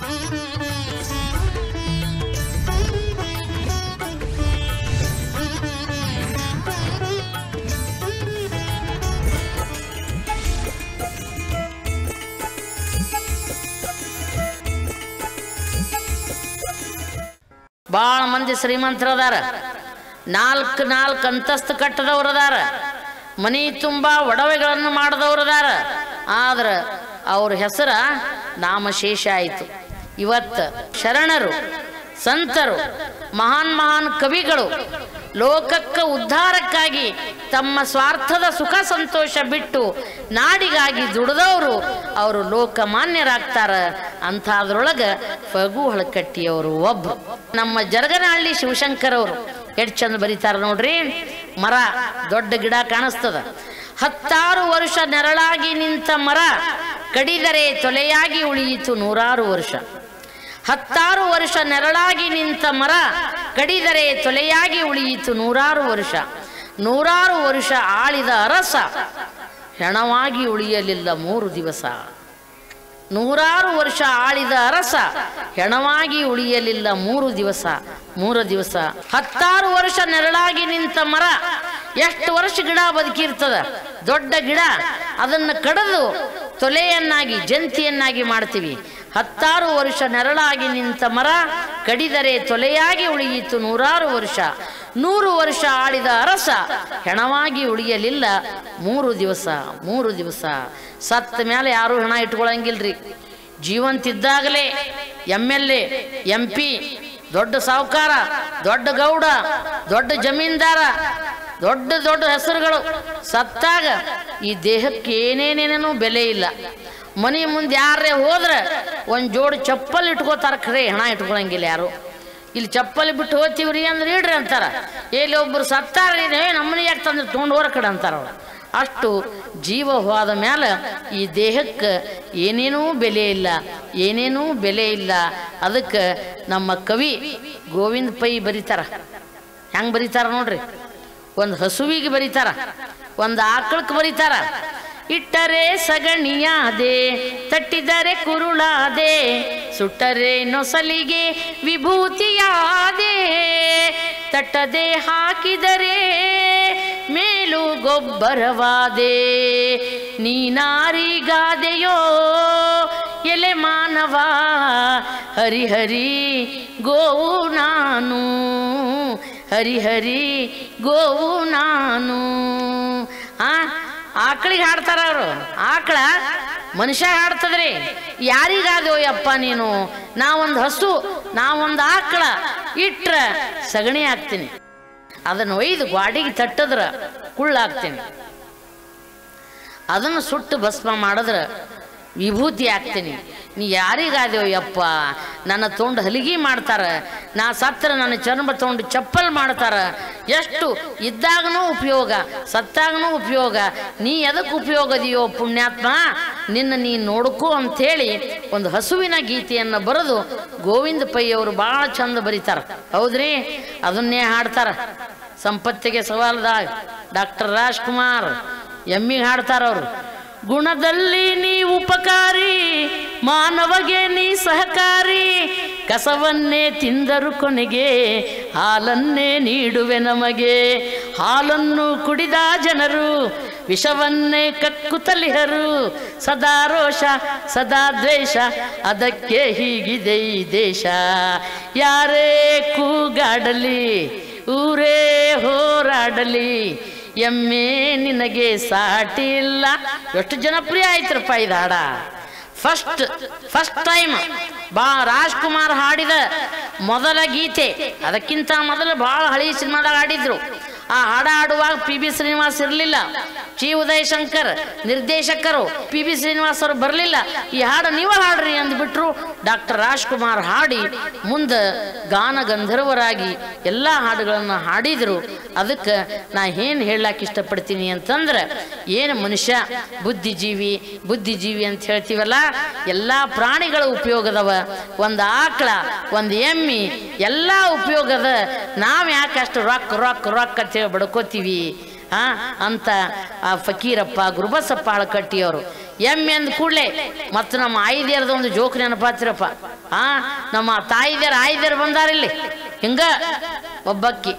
ಭಾಳ ಮಂದಿ ಶ್ರೀಮಂತರದಾರ ನಾಲ್ಕು ನಾಲ್ಕು ಅಂತಸ್ತು ಕಟ್ಟದವ್ರು ಅದಾರ ಮನಿ ತುಂಬ ಒಡವೆಗಳನ್ನು ಮಾಡಿದವ್ರದಾರ ಆದ್ರೆ ಅವ್ರ ಹೆಸರ ನಾಮಶೇಷ ಆಯಿತು ಇವತ್ತು ಶರಣರು ಸಂತರು ಮಹಾನ್ ಮಹಾನ್ ಕವಿಗಳು ಲೋಕಕ್ಕೆ ಉದ್ಧಾರಕ್ಕಾಗಿ ತಮ್ಮ ಸ್ವಾರ್ಥದ ಸುಖ ಸಂತೋಷ ಬಿಟ್ಟು ನಾಡಿಗಾಗಿ ದುಡಿದವರು ಅವರು ಲೋಕಮಾನ್ಯರಾಗ್ತಾರ ಅಂಥದ್ರೊಳಗೆ ಫಗು ಹಳಕಟ್ಟಿಯವರು ಒಬ್ರು ನಮ್ಮ ಜರಗನಹಳ್ಳಿ ಶಿವಶಂಕರ್ ಅವರು ಎಷ್ಟು ಚಂದ ಬರೀತಾರ ನೋಡ್ರಿ ಮರ ದೊಡ್ಡ ಗಿಡ ಕಾಣಿಸ್ತದ ಹತ್ತಾರು ವರ್ಷ ನೆರಳಾಗಿ ನಿಂತ ಮರ ಕಡಿದರೆ ತೊಲೆಯಾಗಿ ಉಳಿಯಿತು ನೂರಾರು ವರ್ಷ ಹತ್ತಾರು ವರ್ಷ ನೆರಳಾಗಿ ನಿಂತ ಮರ ಕಡಿದರೆ ತೊಲೆಯಾಗಿ ಉಳಿಯಿತು ನೂರಾರು ವರ್ಷ ನೂರಾರು ವರ್ಷ ಆಳಿದ ಅರಸ ಹೆಣವಾಗಿ ಉಳಿಯಲಿಲ್ಲ ಮೂರು ದಿವಸ ನೂರಾರು ವರ್ಷ ಆಳಿದ ಅರಸ ಹೆಣವಾಗಿ ಉಳಿಯಲಿಲ್ಲ ಮೂರು ದಿವಸ ಮೂರು ದಿವಸ ಹತ್ತಾರು ವರ್ಷ ನೆರಳಾಗಿ ನಿಂತ ಮರ ಎಷ್ಟು ವರ್ಷ ಗಿಡ ಬದುಕಿರ್ತದ ದೊಡ್ಡ ಗಿಡ ಅದನ್ನು ಕಡಿದು ತೊಲೆಯನ್ನಾಗಿ ಜಂತಿಯನ್ನಾಗಿ ಮಾಡ್ತೀವಿ ಹತ್ತಾರು ವರ್ಷ ನೆರಳಾಗಿ ನಿಂತ ಮರ ಕಡಿದರೆ ತೊಲೆಯಾಗಿ ಉಳಿಯಿತು ನೂರಾರು ವರ್ಷ ನೂರು ವರ್ಷ ಆಳಿದ ಅರಸ ಹೆಣವಾಗಿ ಉಳಿಯಲಿಲ್ಲ ಮೂರು ದಿವಸ ಮೂರು ದಿವಸ ಸತ್ತ ಮೇಲೆ ಯಾರೂ ಹೆಣ ಇಟ್ಕೊಳಂಗಿಲ್ರಿ ಜೀವಂತಿದ್ದಾಗಲೇ M L A M P ದೊಡ್ಡ ಸಾಹುಕಾರ ದೊಡ್ಡ ಗೌಡ ದೊಡ್ಡ ಜಮೀನ್ದಾರ ದೊಡ್ಡ ದೊಡ್ಡ ಹೆಸರುಗಳು ಸತ್ತಾಗ ಈ ದೇಹಕ್ಕೆ ಏನೇನೇನೇನೂ ಬೆಲೆ ಇಲ್ಲ ಮನೆ ಮುಂದೆ ಯಾರೇ ಹೋದ್ರೆ ಒಂದು ಜೋಡಿ ಚಪ್ಪಲ್ ಇಟ್ಕೋತಾರ ಖರೆ ಹೆಣ ಇಟ್ಕೊಳಂಗಿಲ್ಲ ಯಾರು ಇಲ್ಲಿ ಚಪ್ಪಲ್ ಬಿಟ್ಟು ಹೋಗ್ತೀವ್ರಿ ಅಂದ್ರೆ ಇಡ್ರಿ ಅಂತಾರ ಎಲ್ಲಿ ಒಬ್ರು ಸತ್ತಾರ ನಮ್ಮನೆ ಯಾಕೆ ತಂದ್ರೆ ತೊಗೊಂಡು ಹೋರ ಕಡೆ ಅಂತಾರ ಅವ್ರು ಅಷ್ಟು ಜೀವ ಹೋದ ಮೇಲೆ ಈ ದೇಹಕ್ಕೆ ಏನೇನೂ ಬೆಲೆ ಇಲ್ಲ ಏನೇನೂ ಬೆಲೆ ಇಲ್ಲ ಅದಕ್ಕೆ ನಮ್ಮ ಕವಿ ಗೋವಿಂದ ಪೈ ಬರೀತಾರ ಹೆಂಗೆ ಬರೀತಾರ ನೋಡ್ರಿ ಒಂದು ಹಸುವಿಗೆ ಬರೀತಾರ ಒಂದು ಆಕಳಕ್ಕೆ ಬರೀತಾರ ಇಟ್ಟರೆ ಸಗಣಿಯಾದೆ ತಟ್ಟಿದರೆ ಕುರುಳಾದೆ ಸುಟ್ಟರೆ ನೊಸಲಿಗೆ ವಿಭೂತಿಯಾದೆ ತಟ್ಟದೆ ಹಾಕಿದರೆ ಮೇಲು ಗೊಬ್ಬರವಾದೆ ನೀನಾರಿಗಾದೆಯೋ ಎಲೆ ಮಾನವ ಹರಿಹರಿ ಗೋವು ನಾನು ಹರಿಹರಿ ಗೋವು ನಾನು ಆ ಆಕಳಿಗೆ ಹಾಡ್ತಾರ ಅವರು ಆಕಳ ಮನುಷ್ಯ ಹಾಡ್ತದ್ರಿ ಯಾರಿಗಾದೋ ಯಪ್ಪ ನೀನು ನಾವೊಂದು ಹಸು ನಾವೊಂದು ಆಕಳ ಇಟ್ರ ಸಗಣಿ ಹಾಕ್ತೀನಿ ಅದನ್ನು ಒಯ್ದು ಗಾಡಿಗೆ ತಟ್ಟದ್ರ ಕುಳ್ಳಾಕ್ತೀನಿ ಅದನ್ನು ಸುಟ್ಟು ಭಸ್ಮ ಮಾಡಿದ್ರೆ ವಿಭೂತಿ ಹಾಕ್ತೀನಿ ನೀ ಯಾರಿಗಾದೇವು ಯಪ್ಪ ನನ್ನ ತೊಗೊಂಡು ಹಲಿಗೆ ಮಾಡ್ತಾರ ನಾ ಸತ್ರ ನನ್ನ ಚರ್ಮ ತೊಗೊಂಡು ಚಪ್ಪಲ್ ಮಾಡ್ತಾರ ಎಷ್ಟು ಇದ್ದಾಗನೂ ಉಪಯೋಗ ಸತ್ತಾಗನೂ ಉಪಯೋಗ ನೀ ಎದಕ್ಕೆ ಉಪಯೋಗದಿಯೋ ಪುಣ್ಯಾತ್ಮ ನಿನ್ನ ನೀ ನೋಡ್ಕೋ ಅಂಥೇಳಿ ಒಂದು ಹಸುವಿನ ಗೀತೆಯನ್ನು ಬರೆದು ಗೋವಿಂದ ಪೈ ಅವರು ಭಾಳ ಚಂದ ಬರೀತಾರ ಹೌದ್ರಿ ಅದನ್ನೇ ಹಾಡ್ತಾರ ಸಂಪತ್ತಿಗೆ ಸವಾಲ್ದಾಗ ಡಾಕ್ಟರ್ ರಾಜ್ಕುಮಾರ್ ಎಮ್ಮಿಗೆ ಹಾಡ್ತಾರ ಅವರು ಗುಣದಲ್ಲಿ ನೀ ಉಪಕಾರಿ ಮಾನವಗೆ ನೀ ಸಹಕಾರಿ ಕಸವನ್ನೇ ತಿಂದರು ಕೊನೆಗೆ ಹಾಲನ್ನೇ ನೀಡುವೆ ನಮಗೆ ಹಾಲನ್ನು ಕುಡಿದ ಜನರು ವಿಷವನ್ನೇ ಕಕ್ಕುತ್ತಲಿಹರು ಸದಾ ರೋಷ ಸದಾ ದ್ವೇಷ ಅದಕ್ಕೆ ಹೀಗಿದೆ ಈ ದೇಶ ಯಾರೇ ಕೂಗಾಡಲಿ ಊರೇ ಹೋರಾಡಲಿ ಎಮ್ಮೆ ನಿನಗೆ ಸಾಟಿ ಇಲ್ಲ ಎಷ್ಟು ಜನಪ್ರಿಯ ಆಯ್ತರಪ್ಪ ಇದು ಹಾಡ ಫಸ್ಟ್ ಫಸ್ಟ್ ಟೈಮ್ ಬಾ ರಾಜ್ಕುಮಾರ್ ಹಾಡಿದ ಮೊದಲ ಗೀತೆ ಅದಕ್ಕಿಂತ ಮೊದಲು ಭಾಳ ಹಳಿ ಸಿನಿಮಾದಾಗ ಹಾಡಿದ್ರು ಆ ಹಾಡ ಹಾಡುವಾಗ ಪಿ ಬಿ ಶ್ರೀನಿವಾಸ್ ಇರಲಿಲ್ಲ ಚಿ ಉದಯ್ ಶಂಕರ್ ನಿರ್ದೇಶಕರು ಪಿ ಬಿ ಶ್ರೀನಿವಾಸ್ ಅವರು ಬರಲಿಲ್ಲ ಈ ಹಾಡು ನೀವು ಹಾಡ್ರಿ ಅಂದ್ಬಿಟ್ರು ಡಾಕ್ಟರ್ ರಾಜ್ಕುಮಾರ್ ಹಾಡಿ ಮುಂದೆ ಗಾನ ಗಂಧರ್ವರಾಗಿ ಎಲ್ಲ ಹಾಡುಗಳನ್ನು ಹಾಡಿದರು ಅದಕ್ಕೆ ನಾ ಏನು ಹೇಳಕ್ಕೆ ಇಷ್ಟಪಡ್ತೀನಿ ಅಂತಂದ್ರೆ ಏನು ಮನುಷ್ಯ ಬುದ್ಧಿಜೀವಿ ಬುದ್ಧಿಜೀವಿ ಅಂತ ಹೇಳ್ತೀವಲ್ಲ ಎಲ್ಲ ಪ್ರಾಣಿಗಳ ಉಪಯೋಗದವ ಒಂದು ಆಕಳ ಒಂದು ಎಮ್ಮಿ ಎಲ್ಲ ಉಪಯೋಗದ ನಾವು ಯಾಕೆ ಅಷ್ಟು ರೊಕ್ಕ ರೊಕ್ಕ ರೊಕ್ಕ ಅಂತೇಳಿ ಬಡ್ಕೋತೀವಿ ಆ ಅಂತ ಆ ಫಕೀರಪ್ಪ ಗುರುಬಸಪ್ಪ ಹಳಕಟ್ಟಿಯವರು ಎಮ್ಮೆ ಅಂದ ಕೂಡಲೇ ಮತ್ತು ನಮ್ಮ ಆಯ್ದೇರದ ಒಂದು ಜೋಕ್ ನೆನಪಾತಿರಪ್ಪ ಆ ನಮ್ಮ ತಾಯಿದೇರ ಆಯ್ದೇರು ಬಂದಾರಿಲ್ಲಿ ಹಿಂಗ ಒಬ್ಬಕ್ಕಿ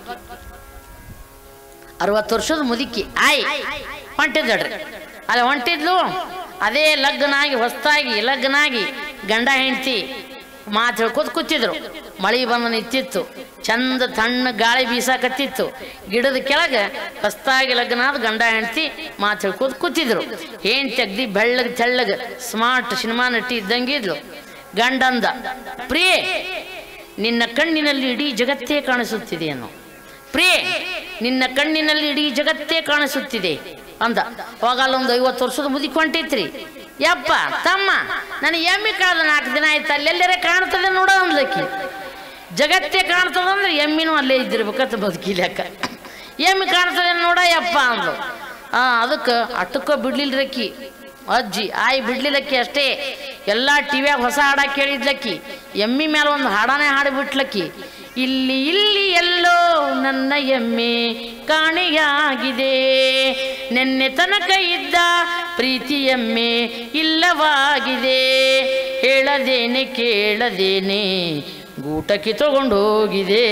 ಅರವತ್ತು ವರ್ಷದ ಮುದುಕಿ ಆಯ್ ಹೊಂಟಿದ್ದಳ್ರಿ ಅಲ್ಲಿ ಹೊಂಟಿದ್ಲು ಅದೇ ಲಗ್ನ ಆಗಿ ಹೊಸ್ತಾಗಿ ಲಗ್ನ ಆಗಿ ಗಂಡ ಹೆಂಡತಿ ಮಾತು ಹೇಳ್ಕೊತ ಕೂತಿದ್ರು ಮಳಿ ಬಂದು ನಿಂತಿತ್ತು ಚಂದ ತಣ್ಣ ಗಾಳಿ ಬೀಸಾಕತ್ತಿತ್ತು ಗಿಡದ ಕೆಳಗೆ ಹೊಸ್ತಾಗಿ ಲಗ್ನ ಆದ ಗಂಡ ಹೆಂಡತಿ ಮಾತು ಹೇಳ್ಕೊತ ಕೂತಿದ್ರು ಏನ್ ತೆಗ್ದಿ ಬೆಳ್ಳಗ್ ತೆಳ್ಳಗ್ ಸ್ಮಾರ್ಟ್ ಸಿನಿಮಾ ನಟಿ ಇದ್ದಂಗಿದ್ಲು ಗಂಡಂದ ಪ್ರಿಯೆ ನಿನ್ನ ಕಣ್ಣಿನಲ್ಲಿ ಇಡೀ ಜಗತ್ತೇ ಕಾಣಿಸುತ್ತಿದೆ ಅನ್ನೋ ಪ್ರಿಯೆ ನಿನ್ನ ಕಣ್ಣಿನಲ್ಲಿ ಇಡೀ ಜಗತ್ತೇ ಕಾಣಿಸುತ್ತಿದೆ ಅಂದ ಅವಾಗ ಅಲ್ಲೊಂದು ಐವತ್ತು ವರ್ಷದ ಮುದುಕಿ ಹೊಂಟೈತ್ರಿ ಯಪ್ಪ ತಮ್ಮ ನನಗೆ ಎಮ್ಮೆ ಕಳೆದ ನಾಲ್ಕು ದಿನ ಆಯ್ತು ಅಲ್ಲೆಲ್ಲರೇ ಕಾಣ್ತದೆ ನೋಡ ಅಂದ್ಲಕ್ಕಿ ಜಗತ್ತೇ ಕಾಣ್ತದ ಅಂದ್ರೆ ಎಮ್ಮಿನೂ ಅಲ್ಲೇ ಇದ್ದಿರ್ಬೇಕಂತ ಬದುಕಿ ಲೆಕ್ಕ ಎಮ್ಮೆ ಕಾಣ್ತದೆ ನೋಡ ಯಪ್ಪ ಅಂದ್ಲು ಆ ಅದಕ್ಕೆ ಅಟ್ಟಕ್ಕ ಬಿಡ್ಲಿಲ್ರಕ್ಕಿ ಅಜ್ಜಿ ಆಯ್ ಬಿಡ್ಲಿಲ್ಲಕ್ಕಿ ಅಷ್ಟೇ ಎಲ್ಲ ಟಿವಿಯಾಗ ಹೊಸ ಹಾಡ ಕೇಳಿದ್ಲಕ್ಕಿ ಎಮ್ಮಿ ಮೇಲೆ ಒಂದು ಹಾಡನೇ ಹಾಡಿಬಿಟ್ಲಕ್ಕಿ ಇಲ್ಲಿ ಇಲ್ಲಿ ಎಲ್ಲೋ ನನ್ನ ಎಮ್ಮೆ ಕಾಣೆಯಾಗಿದೆ ನೆನ್ನೆ ತನಕ ಇದ್ದ ಪ್ರೀತಿ ಎಮ್ಮೆ ಇಲ್ಲವಾಗಿದೆ ಹೇಳದೇನೆ ಕೇಳದೇನೆ ಗೂಟಕ್ಕೆ ತಗೊಂಡು ಹೋಗಿದೆ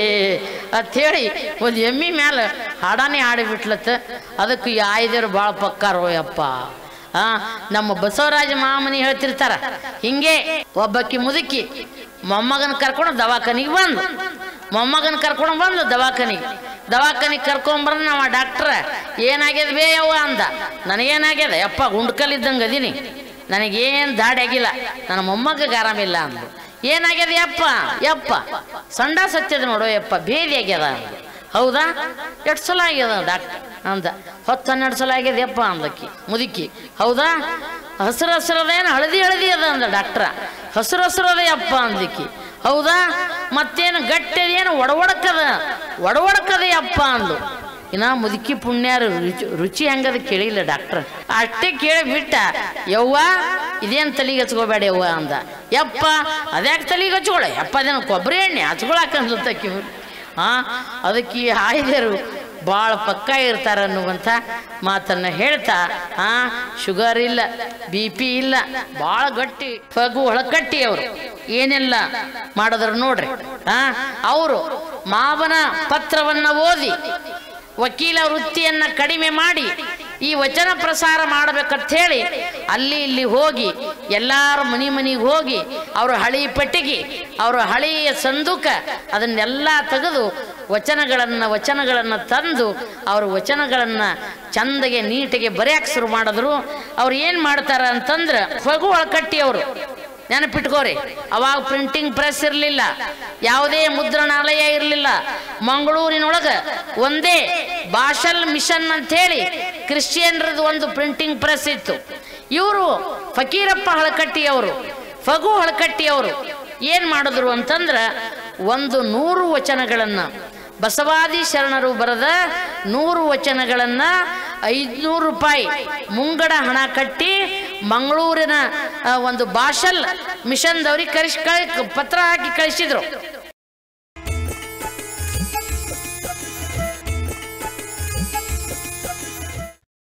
ಅಂಥೇಳಿ ಒಂದು ಎಮ್ಮಿ ಮ್ಯಾಲ ಹಾಡಾನೆ ಹಾಡಿಬಿಟ್ಲತ್ತ ಅದಕ್ಕೆ ಈ ಆಯ್ದರು ಭಾಳ ಪಕ್ಕಾರೋ ಯಪ್ಪ ಆ ನಮ್ಮ ಬಸವರಾಜ ಮಾಮನಿ ಹೇಳ್ತಿರ್ತಾರ ಹಿಂಗೆ ಒಬ್ಬಕ್ಕಿ ಮುದುಕಿ ಮೊಮ್ಮಗನ ಕರ್ಕೊಂಡು ದವಾಖಾನಿಗೆ ಬಂದು ಮೊಮ್ಮಗನ ಕರ್ಕೊಂಡು ಬಂದು ದವಾಖಾನಿಗೆ ದವಾಖಾನಿಗೆ ಕರ್ಕೊಂಬಂದ್ರೆ ನಮ್ಮ ಡಾಕ್ಟ್ರ ಏನಾಗ್ಯದ ಬೇ ಯವ್ವ ಅಂದ ನನಗೇನಾಗ್ಯದ ಯಪ್ಪ ಗುಂಡ್ಕಲ್ಲಿದ್ದಂಗೆ ಅದೀನಿ ನನಗೇನು ದಾಡಿ ಆಗಿಲ್ಲ ನನ್ನ ಮೊಮ್ಮಗಗೆ ಆರಾಮಿಲ್ಲ ಅಂದ್ರು ಏನಾಗ್ಯದ ಯಪ್ಪ ಯಪ್ಪ ಸಂಡ ಸತ್ಯದ ನೋಡು ಯಪ್ಪ ಭೇದಿ ಆಗ್ಯದ ಅಂದ್ರು. ಹೌದಾ ಎಷ್ಟು ಸಲ ಆಗ್ಯದ ಡಾಕ್ಟರ್ ಅಂದ ಹೊತ್ತು ಹನ್ನೆರಡು ಸಲ ಆಗ್ಯದ ಯಪ್ಪ ಅಂದಕ್ಕಿ ಮುದುಕಿ ಹೌದಾ ಹಸಿರು ಹಸಿರದೇನು ಹಳದಿ ಹಳದಿ ಅದ ಅಂದ ಡಾಕ್ಟ್ರ ಹಸಿರು ಹಸಿರದೇ ಯಪ್ಪ ಅಂದಕ್ಕಿ ಹೌದಾ ಮತ್ತೇನು ಗಟ್ಟಿದೇನು ಒಡವಡಕದ ಒಡವಡಕದ ಯಪ್ಪ ಅಂದ್ಲು ಇನ್ನ ಮುದುಕಿ ಪುಣ್ಯಾರು ರುಚಿ ರುಚಿ ಹೆಂಗದ ಕೇಳಿಲ್ಲ ಡಾಕ್ಟ್ರ್ ಅಷ್ಟೇ ಕೇಳಿ ಬಿಟ್ಟ ಯವ್ವ ಇದೇನು ತಲೆಗೆ ಹಚ್ಕೋಬೇಡ ಯವ್ವ ಅಂದ ಯಪ್ಪ ಅದ್ಯಾಕೆ ತಲೆಗೆ ಹಚ್ಕೊಳ ಯಪ್ಪ ಅದೇನು ಕೊಬ್ಬರಿ ಎಣ್ಣೆ ಹಚ್ಕೊಳಕಂದ್ಲತ್ತಕ್ಕಿ ಆ ಅದಕ್ಕೆ ಈ ಆಯ್ದರು ಭಾಳ ಪಕ್ಕ ಇರ್ತಾರ ಅನ್ನುವಂಥ ಮಾತನ್ನ ಹೇಳ್ತಾ ಆ ಶುಗರ್ ಇಲ್ಲ ಬಿ ಪಿ ಇಲ್ಲ ಭಾಳ ಗಟ್ಟಿ ಫಗು ಒಳಕಟ್ಟಿ ಅವರು ಏನೆಲ್ಲ ಮಾಡಿದ್ರು ನೋಡ್ರಿ ಆ ಅವರು ಮಾವನ ಪತ್ರವನ್ನ ಓದಿ ವಕೀಲ ವೃತ್ತಿಯನ್ನ ಕಡಿಮೆ ಮಾಡಿ ಈ ವಚನ ಪ್ರಸಾರ ಮಾಡಬೇಕಂತ ಹೇಳಿ ಅಲ್ಲಿ ಇಲ್ಲಿ ಹೋಗಿ ಎಲ್ಲಾರ ಮನಿ ಮನಿಗೆ ಹೋಗಿ ಅವ್ರ ಹಳಿ ಪೆಟ್ಟಿಗೆ ಅವ್ರ ಹಳೆಯ ಸಂದುಕ ಅದನ್ನೆಲ್ಲ ತೆಗೆದು ವಚನಗಳನ್ನು ವಚನಗಳನ್ನು ತಂದು ಅವ್ರ ವಚನಗಳನ್ನು ಚಂದಗೆ ನೀಟಿಗೆ ಬರೆಯಕ್ಕೆ ಶುರು ಮಾಡಿದ್ರು ಅವ್ರು ಏನು ಮಾಡ್ತಾರ ಅಂತಂದ್ರೆ ಫಗು ಒಳಕಟ್ಟಿ ಅವರು ನೆನಪಿಟ್ಕೋರಿ ಅವಾಗ ಪ್ರಿಂಟಿಂಗ್ ಪ್ರೆಸ್ ಇರಲಿಲ್ಲ ಯಾವುದೇ ಮುದ್ರಣಾಲಯ ಇರಲಿಲ್ಲ ಮಂಗಳೂರಿನೊಳಗೆ ಒಂದೇ ಭಾಷಲ್ ಮಿಷನ್ ಅಂತ ಹೇಳಿ ಕ್ರಿಶ್ಚಿಯನ್ರದ್ದು ಒಂದು ಪ್ರಿಂಟಿಂಗ್ ಪ್ರೆಸ್ ಇತ್ತು ಇವರು ಫಕೀರಪ್ಪ ಹಳಕಟ್ಟಿಯವರು ಫಗು ಹಳಕಟ್ಟಿಯವರು ಏನು ಮಾಡಿದ್ರು ಅಂತಂದ್ರೆ ಒಂದು ನೂರು ವಚನಗಳನ್ನು ಬಸವಾದಿ ಶರಣರು ಬರೆದ ನೂರು ವಚನಗಳನ್ನು ಐದುನೂರು ರೂಪಾಯಿ ಮುಂಗಡ ಹಣ ಕಟ್ಟಿ ಮಂಗಳೂರಿನ ಆ, ಒಂದು ಭಾಷಲ್ ಮಿಷನ್ದವ್ರಿಗೆ ಕಳಿಸಿ ಕಳಿ ಪತ್ರ ಹಾಕಿ ಕಳಿಸಿದ್ರು